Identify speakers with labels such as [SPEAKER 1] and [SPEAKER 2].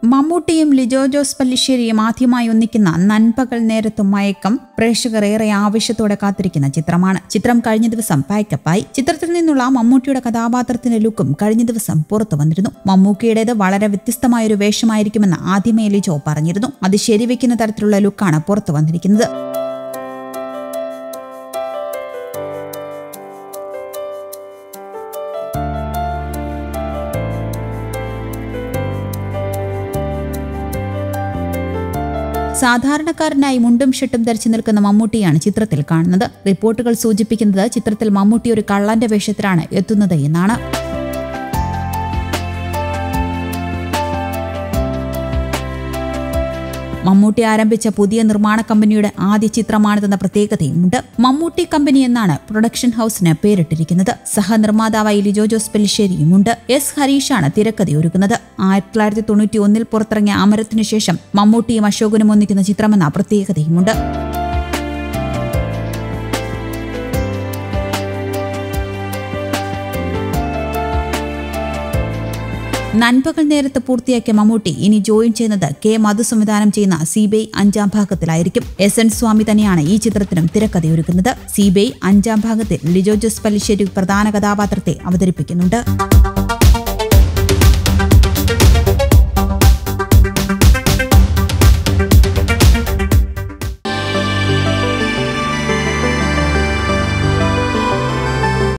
[SPEAKER 1] മമ്മൂട്ടിയും ലിജോ ജോസ് പല്ലിശ്ശേരിയും ആദ്യമായി ഒന്നിക്കുന്ന നൻപകൽ നേരത്തും മയക്കം പ്രേക്ഷകർ ഏറെ ആവശ്യത്തോടെ കാത്തിരിക്കുന്ന ചിത്രമാണ് ചിത്രം കഴിഞ്ഞ ദിവസം പാക്കപ്പായി ചിത്രത്തിൽ നിന്നുള്ള മമ്മൂട്ടിയുടെ കഥാപാത്രത്തിന്റെ ലുക്കും കഴിഞ്ഞ ദിവസം പുറത്തു വന്നിരുന്നു മമ്മൂക്കിയുടേത് വളരെ വ്യത്യസ്തമായ ഒരു വേഷമായിരിക്കുമെന്ന് ആദ്യമേ ലിജോ പറഞ്ഞിരുന്നു അത് ശരിവെക്കുന്ന തരത്തിലുള്ള ലുക്കാണ് പുറത്തു വന്നിരിക്കുന്നത് സാധാരണക്കാരനായി മുണ്ടും ഷർട്ടും ധരിച്ചു നിൽക്കുന്ന മമ്മൂട്ടിയാണ് ചിത്രത്തിൽ കാണുന്നത് റിപ്പോർട്ടുകൾ സൂചിപ്പിക്കുന്നത് ചിത്രത്തിൽ മമ്മൂട്ടി ഒരു കള്ളന്റെ വേഷത്തിലാണ് എത്തുന്നത് എന്നാണ് മമ്മൂട്ടി ആരംഭിച്ച പുതിയ നിർമ്മാണ കമ്പനിയുടെ ആദ്യ ചിത്രമാണിതെന്ന പ്രത്യേകതയുമുണ്ട് മമ്മൂട്ടി കമ്പനി എന്നാണ് പ്രൊഡക്ഷൻ ഹൌസിന് പേരിട്ടിരിക്കുന്നത് സഹനിർമ്മാതാവായി ലിജോ ജോസ് പെല്ലിശ്ശേരിയുമുണ്ട് എസ് ഹരീഷാണ് തിരക്കഥയൊരുക്കുന്നത് ആയിരത്തി തൊള്ളായിരത്തി തൊണ്ണൂറ്റി ഒന്നിൽ പുറത്തിറങ്ങിയ അമരത്തിനു ശേഷം മമ്മൂട്ടിയും അശോകനും ഒന്നിക്കുന്ന ചിത്രമെന്ന പ്രത്യേകതയുമുണ്ട് നൻപകൽ നേരത്ത് പൂർത്തിയാക്കിയ മമ്മൂട്ടി ഇനി ജോയിൻ ചെയ്യുന്നത് കെ മധു സംവിധാനം ചെയ്യുന്ന സിബിഐ അഞ്ചാം ഭാഗത്തിലായിരിക്കും എസ് എൻ സ്വാമി തന്നെയാണ് ഈ ചിത്രത്തിനും തിരക്കഥയൊരുക്കുന്നത് സിബിഐ അഞ്ചാം ഭാഗത്തിൽ ലിജോ ജോസ് പല്ലിശ്ശേരി പ്രധാന കഥാപാത്രത്തെ അവതരിപ്പിക്കുന്നുണ്ട്